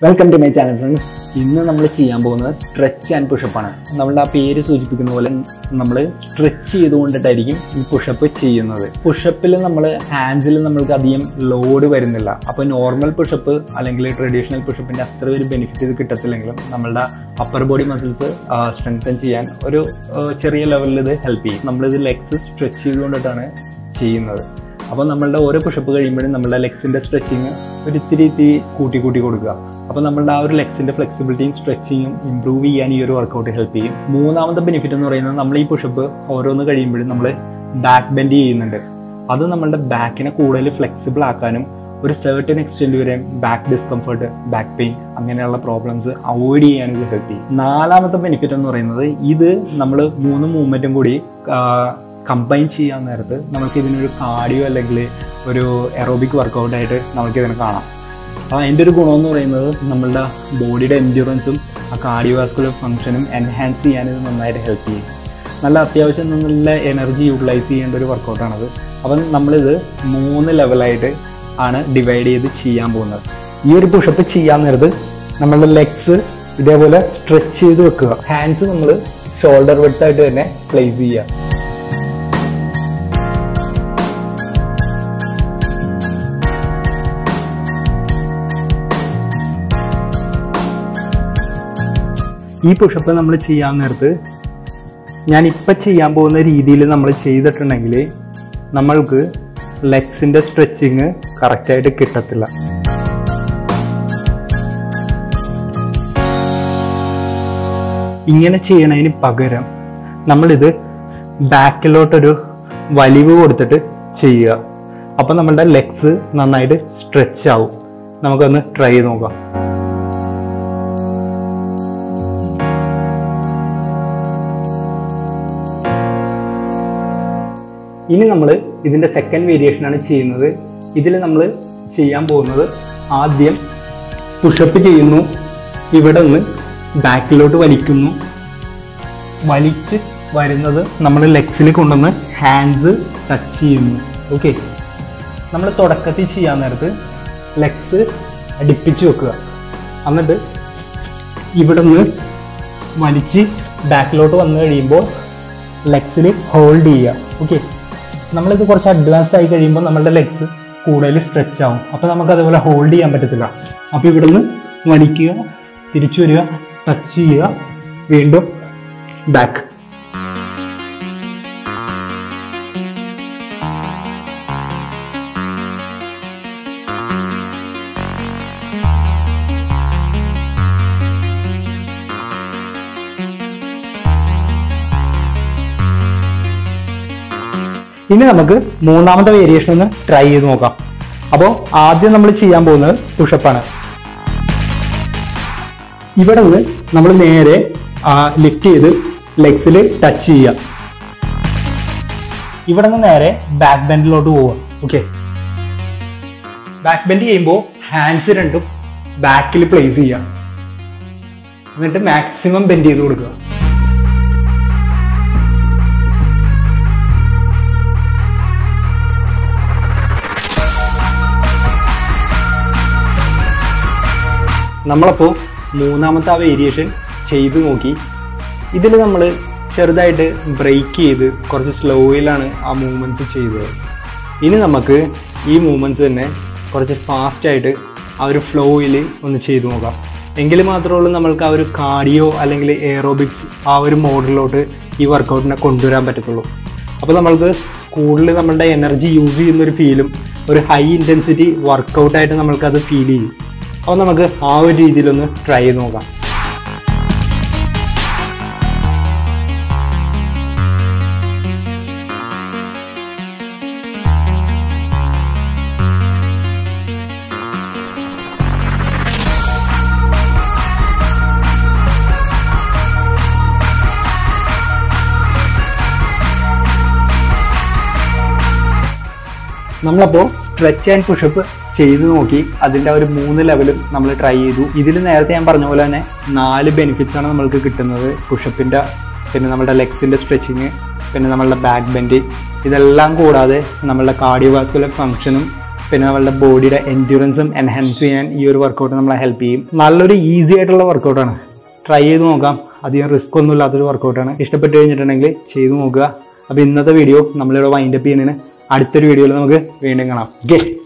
welcome to my channel friends ഇന്ന് നമ്മൾ ചെയ്യാൻ പോകുന്നത് സ്ട്രെച്ച് ആൻഡ് പുഷപ്പാണ് നമ്മളുടെ ആ പേര് സൂചിപ്പിക്കുന്ന പോലെ നമ്മൾ സ്ട്രെച്ച് ചെയ്തുകൊണ്ടിട്ടായിരിക്കും ഈ പുഷപ്പ് ചെയ്യുന്നത് പുഷപ്പിൽ നമ്മൾ ഹാൻഡ്സിൽ നമ്മൾക്ക് അധികം ലോഡ് വരുന്നില്ല അപ്പോൾ നോർമൽ പുഷപ്പ് അല്ലെങ്കിൽ ട്രഡീഷണൽ പുഷപ്പിന്റെ അത്ര ഒരു ബെനിഫിറ്റ് ഇത് കിട്ടത്തില്ലെങ്കിലും നമ്മളുടെ അപ്പർ ബോഡി മസിൽസ് സ്ട്രെങ്തൻ ചെയ്യാൻ ഒരു ആ, ചെറിയ ലെവലിൽ ഇത് ഹെൽപ്പ് ചെയ്യും നമ്മളിത് ലെഗ്സ് സ്ട്രെച്ച് ചെയ്തുകൊണ്ടിട്ടാണ് ചെയ്യുന്നത് അപ്പോൾ നമ്മളുടെ ഓരോ പുഷപ്പ് കഴിയുമ്പോഴും നമ്മളുടെ ലെഗ്സിന്റെ സ്ട്രെച്ചിങ് ഒരു ഇത്തിരി ഇത്തിരി കൂട്ടി കൂട്ടി കൊടുക്കുക അപ്പോൾ നമ്മളുടെ ആ ഒരു ലെഗ്സിന്റെ ഫ്ലെക്സിബിലിറ്റിയും സ്ട്രെച്ചിങ്ങും ഇംപ്രൂവ് ചെയ്യാൻ ഈ ഒരു വർക്കൗട്ട് ഹെൽപ്പ് ചെയ്യും മൂന്നാമത്തെ ബെനിഫിറ്റ് എന്ന് പറയുന്നത് നമ്മൾ ഈ പുഷപ്പ് ഓരോന്ന് കഴിയുമ്പോഴും നമ്മൾ ബാക്ക് ബെൻഡ് ചെയ്യുന്നുണ്ട് അത് നമ്മളുടെ ബാക്കിനെ കൂടുതൽ ഫ്ലെക്സിബിൾ ആക്കാനും ഒരു സെർട്ടൻ എക്സ്റ്റെൻഡ് വരെ ബാക്ക് ഡിസ്കംഫർട്ട് ബാക്ക് പെയിൻ അങ്ങനെയുള്ള പ്രോബ്ലംസ് അവോയ്ഡ് ചെയ്യാനും ഇത് ഹെൽപ്പ് ചെയ്യും നാലാമത്തെ ബെനിഫിറ്റ് എന്ന് പറയുന്നത് ഇത് നമ്മൾ മൂന്ന് മൂവ്മെന്റും കൂടി കമ്പൈൻ ചെയ്യാൻ നേരത്ത് നമുക്ക് ഇതിനൊരു കാർഡിയോ അല്ലെങ്കിൽ ഒരു എറോബിക് വർക്കൗട്ടായിട്ട് നമുക്ക് ഇതിനെ കാണാം അപ്പോൾ അതിൻ്റെ ഒരു ഗുണമെന്ന് പറയുന്നത് നമ്മളുടെ ബോഡിയുടെ എൻഡ്യൂറൻസും ആ കാർഡിയോവാസ്കുലർ ഫംഗ്ഷനും എൻഹാൻസ് ചെയ്യാൻ ഇത് നന്നായിട്ട് ഹെൽപ്പ് ചെയ്യും നല്ല അത്യാവശ്യം നല്ല എനർജി യൂട്ടിലൈസ് ചെയ്യേണ്ട ഒരു വർക്കൗട്ടാണത് അപ്പം നമ്മളിത് മൂന്ന് ലെവലായിട്ട് ആണ് ഡിവൈഡ് ചെയ്ത് ചെയ്യാൻ പോകുന്നത് ഈ ഒരു പുഷപ്പ് ചെയ്യാൻ നേരത്ത് നമ്മളുടെ ലെഗ്സ് ഇതേപോലെ സ്ട്രെച്ച് ചെയ്ത് വെക്കുക ഹാൻഡ്സ് നമ്മൾ ഷോൾഡർ വെട്ടായിട്ട് തന്നെ പ്ലേസ് ചെയ്യുക ഈ പുഷപ്പ് നമ്മൾ ചെയ്യാൻ നേരത്ത് ഞാൻ ഇപ്പം ചെയ്യാൻ പോകുന്ന രീതിയിൽ നമ്മൾ ചെയ്തിട്ടുണ്ടെങ്കിൽ നമ്മൾക്ക് ലെഗ്സിൻ്റെ സ്ട്രെച്ചിങ് കറക്റ്റായിട്ട് കിട്ടത്തില്ല ഇങ്ങനെ ചെയ്യണതിന് പകരം നമ്മളിത് ബാക്കിലോട്ടൊരു വലിവ് കൊടുത്തിട്ട് ചെയ്യുക അപ്പം നമ്മളുടെ ലെഗ്സ് നന്നായിട്ട് സ്ട്രെച്ച് ആവും നമുക്കൊന്ന് ട്രൈ ചെയ്ത് നോക്കാം ഇനി നമ്മൾ ഇതിൻ്റെ സെക്കൻഡ് വേരിയേഷൻ ആണ് ചെയ്യുന്നത് ഇതിൽ നമ്മൾ ചെയ്യാൻ പോകുന്നത് ആദ്യം പുഷപ്പ് ചെയ്യുന്നു ഇവിടെ നിന്ന് ബാക്കിലോട്ട് വലിക്കുന്നു വലിച്ച് വരുന്നത് നമ്മൾ ലെഗ്സിൽ കൊണ്ടുവന്ന് ഹാൻഡ്സ് ടച്ച് ചെയ്യുന്നു ഓക്കെ നമ്മൾ തുടക്കത്തിൽ ചെയ്യാൻ നേരത്ത് ലെഗ്സ് അടുപ്പിച്ച് വെക്കുക എന്നിട്ട് ഇവിടെ നിന്ന് വലിച്ച് ബാക്കിലോട്ട് വന്നു കഴിയുമ്പോൾ ലെഗ്സിൽ ഹോൾഡ് ചെയ്യുക ഓക്കെ നമ്മളിത് കുറച്ച് അഡ്വാൻസ്ഡ് ആയി കഴിയുമ്പോൾ നമ്മളുടെ ലെഗ്സ് കൂടുതൽ സ്ട്രെച്ച് ആവും അപ്പോൾ നമുക്ക് അതുപോലെ ഹോൾഡ് ചെയ്യാൻ പറ്റത്തില്ല അപ്പോൾ ഇവിടെ നിന്ന് വലിക്കുക തിരിച്ചു വരിക ടച്ച് ചെയ്യുക വീണ്ടും ബാക്ക് ഇനി നമുക്ക് മൂന്നാമത്തെ വേരിയേഷൻ ഒന്ന് ട്രൈ ചെയ്ത് നോക്കാം അപ്പോൾ ആദ്യം നമ്മൾ ചെയ്യാൻ പോകുന്നത് പുഷപ്പാണ് ഇവിടെ നിന്ന് നമ്മൾ നേരെ ലിഫ്റ്റ് ചെയ്ത് ലെഗ്സിൽ ടച്ച് ചെയ്യുക ഇവിടെ നിന്ന് നേരെ ബാക്ക് ബെൻഡിലോട്ട് പോവുക ഓക്കെ ബാക്ക് ബെൻഡ് ചെയ്യുമ്പോൾ ഹാൻഡ്സ് രണ്ടും ബാക്കിൽ പ്ലേസ് ചെയ്യുക എന്നിട്ട് മാക്സിമം ബെൻഡ് ചെയ്ത് കൊടുക്കുക നമ്മളപ്പോൾ മൂന്നാമത്തെ ആ വേരിയേഷൻ ചെയ്തു നോക്കി ഇതിൽ നമ്മൾ ചെറുതായിട്ട് ബ്രേക്ക് ചെയ്ത് കുറച്ച് സ്ലോയിലാണ് ആ മൂവ്മെൻറ്റ്സ് ചെയ്തത് ഇനി നമുക്ക് ഈ മൂവ്മെൻറ്റ്സ് തന്നെ കുറച്ച് ഫാസ്റ്റായിട്ട് ആ ഒരു ഫ്ലോയിൽ ഒന്ന് ചെയ്തു നോക്കാം എങ്കിൽ മാത്രമേ ഉള്ളൂ നമ്മൾക്ക് ആ ഒരു കാർഡിയോ അല്ലെങ്കിൽ എയറോബിക്സ് ആ ഒരു മോഡലിലോട്ട് ഈ വർക്കൗട്ടിനെ കൊണ്ടുവരാൻ പറ്റത്തുള്ളൂ അപ്പോൾ നമ്മൾക്ക് കൂടുതൽ നമ്മളുടെ എനർജി യൂസ് ചെയ്യുന്ന ഒരു ഫീലും ഒരു ഹൈ ഇൻറ്റൻസിറ്റി വർക്കൗട്ടായിട്ട് നമ്മൾക്കത് ഫീൽ ചെയ്യും അപ്പോൾ നമുക്ക് ആ ഒരു രീതിയിലൊന്ന് ട്രൈ ചെയ്ത് നോക്കാം നമ്മളപ്പോൾ സ്ട്രെച്ച് ആൻഡ് പുഷപ്പ് ചെയ്തു നോക്കി അതിൻ്റെ ഒരു മൂന്ന് ലെവലും നമ്മൾ ട്രൈ ചെയ്തു ഇതിൽ നേരത്തെ ഞാൻ പറഞ്ഞ പോലെ തന്നെ നാല് ബെനിഫിറ്റ്സ് ആണ് നമ്മൾക്ക് കിട്ടുന്നത് പുഷപ്പിൻ്റെ പിന്നെ നമ്മുടെ ലെഗ്സിൻ്റെ സ്ട്രെച്ചിങ് പിന്നെ നമ്മളുടെ ബാക്ക് ബെൻഡ് ഇതെല്ലാം കൂടാതെ നമ്മളുടെ കാർഡിയോവാസ്കുലർ ഫങ്ഷനും പിന്നെ നമ്മളുടെ ബോഡിയുടെ എൻഡ്യൂറൻസും എൻഹാൻസ് ചെയ്യാൻ ഈ ഒരു വർക്കൗട്ട് നമ്മളെ ഹെൽപ്പ് ചെയ്യും നല്ലൊരു ഈസി ആയിട്ടുള്ള വർക്കൗട്ടാണ് ട്രൈ ചെയ്ത് നോക്കാം അധികം റിസ്ക് ഒന്നും ഇല്ലാത്തൊരു വർക്കൗട്ടാണ് ഇഷ്ടപ്പെട്ട് കഴിഞ്ഞിട്ടുണ്ടെങ്കിൽ ചെയ്ത് നോക്കുക അപ്പോൾ ഇന്നത്തെ വീഡിയോ നമ്മളിവിടെ വൈൻഡപ്പ് ചെയ്യുന്നതിന് അടുത്തൊരു വീഡിയോയിൽ നമുക്ക് വീണ്ടും കാണാം ഓക്കെ